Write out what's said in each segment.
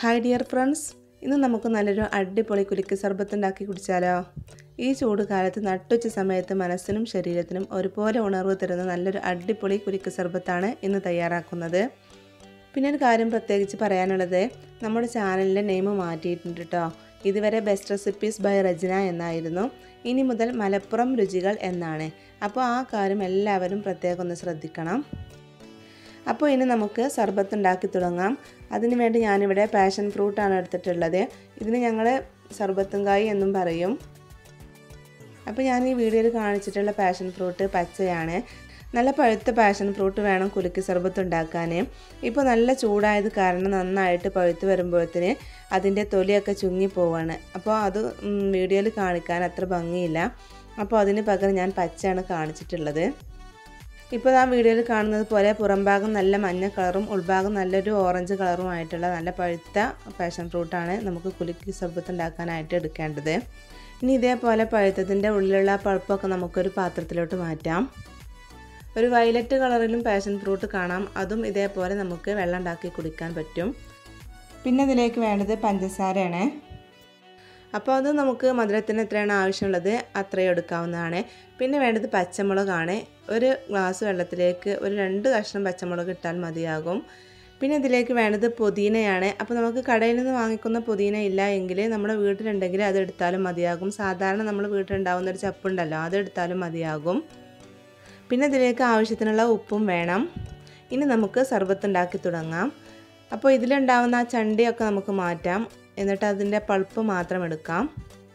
hi dear friends ഇന്ന് നമുക്ക് നല്ലൊരു അടിപൊളി കുലുക്ക് സർബത്ത് ഉണ്ടാക്കി കുടിച്ചാലോ ഈ ചൂട് കാലത്ത് നട്ടുച്ച സമയത്ത് മനസ്സിനും ശരീരത്തിനും ഒരുപോലെ ഉണർവ് തരുന്ന നല്ലൊരു അടിപൊളി കുലുക്ക് സർബത്താണ് ഇന്ന് തയ്യാറാക്കുന്നത് പിന്നെ ഒരു കാര്യം പ്രത്യേകിച്ച് പറയാനുള്ളത് നമ്മുടെ ചാനലിൻ്റെ നെയിം മാറ്റിയിട്ടുണ്ട് കേട്ടോ ഇതുവരെ ബെസ്റ്റ് റെസിപ്പീസ് ബൈ റജന എന്നായിരുന്നു ഇനി മുതൽ മലപ്പുറം രുചികൾ എന്നാണ് അപ്പോൾ ആ കാര്യം എല്ലാവരും പ്രത്യേകം ഒന്ന് ശ്രദ്ധിക്കണം അപ്പോൾ ഇനി നമുക്ക് സർബത്ത് ഉണ്ടാക്കി തുടങ്ങാം അതിന് വേണ്ടി ഞാനിവിടെ പാഷൻ ഫ്രൂട്ടാണ് എടുത്തിട്ടുള്ളത് ഇതിന് ഞങ്ങൾ സർബത്തുംകായി എന്നും പറയും അപ്പോൾ ഞാൻ ഈ വീഡിയോയിൽ കാണിച്ചിട്ടുള്ള പാഷൻ ഫ്രൂട്ട് പച്ചയാണ് നല്ല പഴുത്ത പാഷൻ ഫ്രൂട്ട് വേണം കുലുക്കി സർബത്ത് ഉണ്ടാക്കാൻ ഇപ്പോൾ നല്ല ചൂടായത് കാരണം നന്നായിട്ട് പഴുത്ത് വരുമ്പോഴത്തേന് അതിൻ്റെ തൊലിയൊക്കെ ചുങ്ങി പോവാണ് അപ്പോൾ അത് വീഡിയോയിൽ കാണിക്കാൻ അത്ര ഭംഗിയില്ല അപ്പോൾ അതിന് പകരം ഞാൻ പച്ചയാണ് കാണിച്ചിട്ടുള്ളത് ഇപ്പോൾ ആ വീഡിയോയിൽ കാണുന്നത് പോലെ പുറംഭാഗം നല്ല മഞ്ഞ കളറും ഉൾഭാഗം നല്ലൊരു ഓറഞ്ച് കളറുമായിട്ടുള്ള നല്ല പഴുത്ത പാഷൻ ഫ്രൂട്ടാണ് നമുക്ക് കുലുക്കി സർബത്ത് ഉണ്ടാക്കാനായിട്ട് എടുക്കേണ്ടത് ഇനി ഇതേപോലെ പഴുത്തതിൻ്റെ ഉള്ളിലുള്ള പഴുപ്പൊക്കെ നമുക്കൊരു പാത്രത്തിലോട്ട് മാറ്റാം ഒരു വയലറ്റ് കളറിലും പാഷൻ ഫ്രൂട്ട് കാണാം അതും ഇതേപോലെ നമുക്ക് വെള്ളം ഉണ്ടാക്കി കുടിക്കാൻ പറ്റും പിന്നെ ഇതിലേക്ക് വേണ്ടത് പഞ്ചസാരയാണ് അപ്പോൾ അത് നമുക്ക് മധുരത്തിന് എത്രയാണ് ആവശ്യമുള്ളത് അത്രയും എടുക്കാവുന്നതാണ് പിന്നെ വേണ്ടത് പച്ചമുളകാണ് ഒരു ഗ്ലാസ് വെള്ളത്തിലേക്ക് ഒരു രണ്ട് കഷ്ണം പച്ചമുളക് ഇട്ടാൽ മതിയാകും പിന്നെ ഇതിലേക്ക് വേണ്ടത് പുതിനയാണ് അപ്പോൾ നമുക്ക് കടയിൽ നിന്ന് വാങ്ങിക്കുന്ന പുതിന ഇല്ല എങ്കിൽ നമ്മുടെ വീട്ടിലുണ്ടെങ്കിൽ അത് എടുത്താലും മതിയാകും സാധാരണ നമ്മൾ വീട്ടിലുണ്ടാവുന്ന ഒരു ചപ്പുണ്ടല്ലോ അത് എടുത്താലും മതിയാകും പിന്നെ ഇതിലേക്ക് ആവശ്യത്തിനുള്ള ഉപ്പും വേണം ഇനി നമുക്ക് സർബത്ത് ഉണ്ടാക്കി തുടങ്ങാം അപ്പോൾ ഇതിലുണ്ടാവുന്ന ആ ചണ്ടിയൊക്കെ നമുക്ക് മാറ്റാം എന്നിട്ട് അതിൻ്റെ പൾപ്പ് മാത്രം എടുക്കാം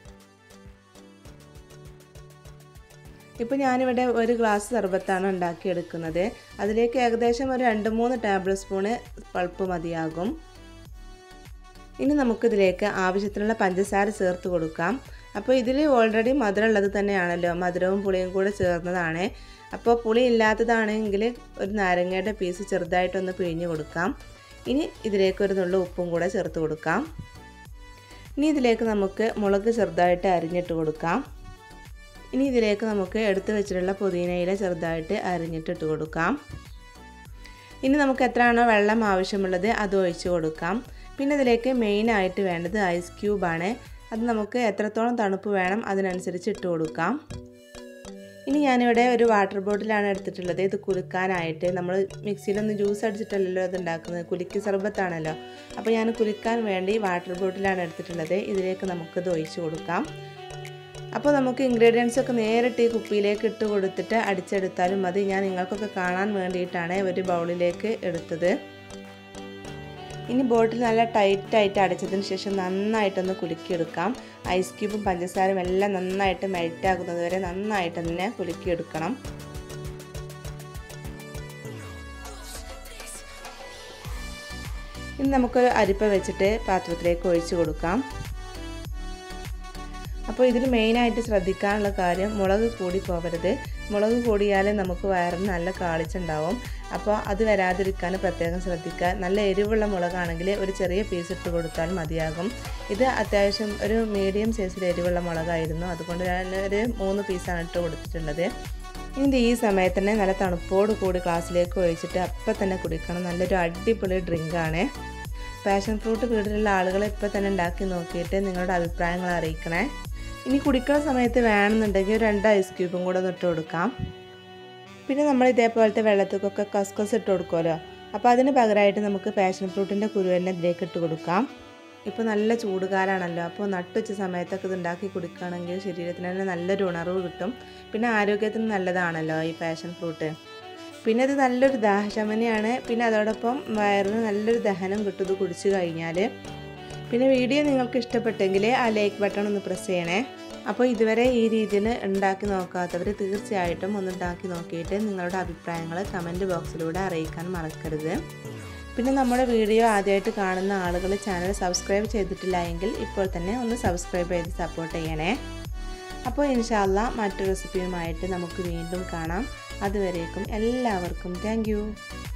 ഇപ്പോൾ ഞാനിവിടെ ഒരു ഗ്ലാസ് സർബത്താണ് ഉണ്ടാക്കിയെടുക്കുന്നത് അതിലേക്ക് ഏകദേശം ഒരു രണ്ട് മൂന്ന് ടേബിൾ സ്പൂണ് പൾപ്പ് മതിയാകും ഇനി നമുക്കിതിലേക്ക് ആവശ്യത്തിനുള്ള പഞ്ചസാര ചേർത്ത് കൊടുക്കാം അപ്പോൾ ഇതിൽ ഓൾറെഡി മധുരമുള്ളത് തന്നെയാണല്ലോ മധുരവും പുളിയും കൂടെ ചേർന്നതാണ് അപ്പോൾ പുളി ഇല്ലാത്തതാണെങ്കിൽ ഒരു നാരങ്ങയുടെ പീസ് ചെറുതായിട്ടൊന്ന് പിഴിഞ്ഞ് കൊടുക്കാം ഇനി ഇതിലേക്ക് ഒരു നുള്ളു ഉപ്പും കൂടെ ചേർത്ത് കൊടുക്കാം ഇനി ഇതിലേക്ക് നമുക്ക് മുളക് ചെറുതായിട്ട് അരിഞ്ഞിട്ട് കൊടുക്കാം ഇനി ഇതിലേക്ക് നമുക്ക് എടുത്തു വെച്ചിട്ടുള്ള പുതിനയില ചെറുതായിട്ട് അരിഞ്ഞിട്ടിട്ട് കൊടുക്കാം ഇനി നമുക്ക് എത്രയാണോ വെള്ളം ആവശ്യമുള്ളത് അത് ഒഴിച്ച് കൊടുക്കാം പിന്നെ ഇതിലേക്ക് മെയിനായിട്ട് വേണ്ടത് ഐസ് ക്യൂബാണ് അത് നമുക്ക് എത്രത്തോളം തണുപ്പ് വേണം അതിനനുസരിച്ച് ഇട്ട് കൊടുക്കാം ഇനി ഞാനിവിടെ ഒരു വാട്ടർ ബോട്ടിലാണ് എടുത്തിട്ടുള്ളത് ഇത് കുലുക്കാനായിട്ട് നമ്മൾ മിക്സിയിലൊന്ന് ജ്യൂസ് അടിച്ചിട്ടല്ലല്ലോ ഇത് ഉണ്ടാക്കുന്നത് കുലുക്കി സർബത്താണല്ലോ അപ്പോൾ ഞാൻ കുലുക്കാൻ വേണ്ടി വാട്ടർ ബോട്ടിലാണ് എടുത്തിട്ടുള്ളത് ഇതിലേക്ക് നമുക്കിത് ഒഴിച്ച് കൊടുക്കാം അപ്പോൾ നമുക്ക് ഇൻഗ്രീഡിയൻസ് ഒക്കെ നേരിട്ട് ഈ കുപ്പിയിലേക്ക് ഇട്ട് കൊടുത്തിട്ട് അടിച്ചെടുത്താലും മതി ഞാൻ നിങ്ങൾക്കൊക്കെ കാണാൻ വേണ്ടിയിട്ടാണ് ഒരു ബൗളിലേക്ക് എടുത്തത് ഇനി ബോട്ടിൽ നല്ല ടൈറ്റായിട്ട് അടച്ചതിന് ശേഷം നന്നായിട്ടൊന്ന് കുലുക്കിയെടുക്കാം ഐസ് ക്യൂബും പഞ്ചസാരയും എല്ലാം നന്നായിട്ട് മെൽറ്റ് ആകുന്നത് വരെ നന്നായിട്ട് തന്നെ കുലുക്കിയെടുക്കണം ഇനി നമുക്കൊരു അരിപ്പ വെച്ചിട്ട് പാത്രത്തിലേക്ക് ഒഴിച്ചു കൊടുക്കാം അപ്പോൾ ഇതിൽ മെയിനായിട്ട് ശ്രദ്ധിക്കാനുള്ള കാര്യം മുളക് കൂടി പോകരുത് മുളക് കൂടിയാൽ നമുക്ക് വയറിന് നല്ല കാളിച്ചുണ്ടാവും അപ്പോൾ അത് വരാതിരിക്കാൻ പ്രത്യേകം ശ്രദ്ധിക്കുക നല്ല എരിവുള്ള മുളകാണെങ്കിൽ ഒരു ചെറിയ പീസ് ഇട്ട് കൊടുത്താൽ മതിയാകും ഇത് അത്യാവശ്യം ഒരു മീഡിയം സൈസിൽ എരിവുള്ള മുളകായിരുന്നു അതുകൊണ്ട് ഞാൻ ഒരു മൂന്ന് പീസാണ് ഇട്ട് കൊടുത്തിട്ടുള്ളത് ഇനി ഈ സമയത്ത് തന്നെ നല്ല തണുപ്പോട് കൂടി ഗ്ലാസ്സിലേക്ക് ഒഴിച്ചിട്ട് അപ്പം തന്നെ കുടിക്കണം നല്ലൊരു അടിപൊളി ഡ്രിങ്കാണ് പാഷൻ ഫ്രൂട്ട് വീട്ടിലുള്ള ആളുകൾ ഇപ്പോൾ തന്നെ ഉണ്ടാക്കി നോക്കിയിട്ട് നിങ്ങളുടെ അഭിപ്രായങ്ങൾ അറിയിക്കണേ ഇനി കുടിക്കുന്ന സമയത്ത് വേണമെന്നുണ്ടെങ്കിൽ ഒരു രണ്ട് ഐസ് ക്യൂബും കൂടെ ഒന്ന് ഇട്ട് കൊടുക്കാം പിന്നെ നമ്മൾ ഇതേപോലത്തെ വെള്ളത്തിക്കൊക്കെ കസ്കസ് ഇട്ട് കൊടുക്കുമല്ലോ അപ്പോൾ അതിന് പകരമായിട്ട് നമുക്ക് പാഷൻ ഫ്രൂട്ടിൻ്റെ കുരു തന്നെ ഇതിലേക്ക് ഇട്ട് കൊടുക്കാം ഇപ്പോൾ നല്ല ചൂടുകാലാണല്ലോ അപ്പോൾ നട്ടുച്ച സമയത്തൊക്കെ ഇത് ഉണ്ടാക്കി കുടിക്കുകയാണെങ്കിൽ ശരീരത്തിന് തന്നെ നല്ലൊരു ഉണർവ് കിട്ടും പിന്നെ ആരോഗ്യത്തിന് നല്ലതാണല്ലോ ഈ പാഷൻ ഫ്രൂട്ട് പിന്നെ ഇത് നല്ലൊരു ദാഹശമനിയാണ് പിന്നെ അതോടൊപ്പം വയറിന് നല്ലൊരു ദഹനം കിട്ടും ഇത് കുടിച്ചു കഴിഞ്ഞാൽ പിന്നെ വീഡിയോ നിങ്ങൾക്ക് ഇഷ്ടപ്പെട്ടെങ്കിൽ ആ ലൈക്ക് ബട്ടൺ ഒന്ന് പ്രസ് ചെയ്യണേ അപ്പോൾ ഇതുവരെ ഈ രീതിയിൽ ഉണ്ടാക്കി നോക്കാത്തവർ തീർച്ചയായിട്ടും ഒന്ന് ഉണ്ടാക്കി നോക്കിയിട്ട് നിങ്ങളുടെ അഭിപ്രായങ്ങൾ കമൻറ്റ് ബോക്സിലൂടെ അറിയിക്കാൻ മറക്കരുത് പിന്നെ നമ്മുടെ വീഡിയോ ആദ്യമായിട്ട് കാണുന്ന ആളുകൾ ചാനൽ സബ്സ്ക്രൈബ് ചെയ്തിട്ടില്ല എങ്കിൽ ഇപ്പോൾ തന്നെ ഒന്ന് സബ്സ്ക്രൈബ് ചെയ്ത് സപ്പോർട്ട് ചെയ്യണേ അപ്പോൾ ഇൻഷാല്ല മറ്റു റെസിപ്പിയുമായിട്ട് നമുക്ക് വീണ്ടും കാണാം അതുവരേക്കും എല്ലാവർക്കും താങ്ക്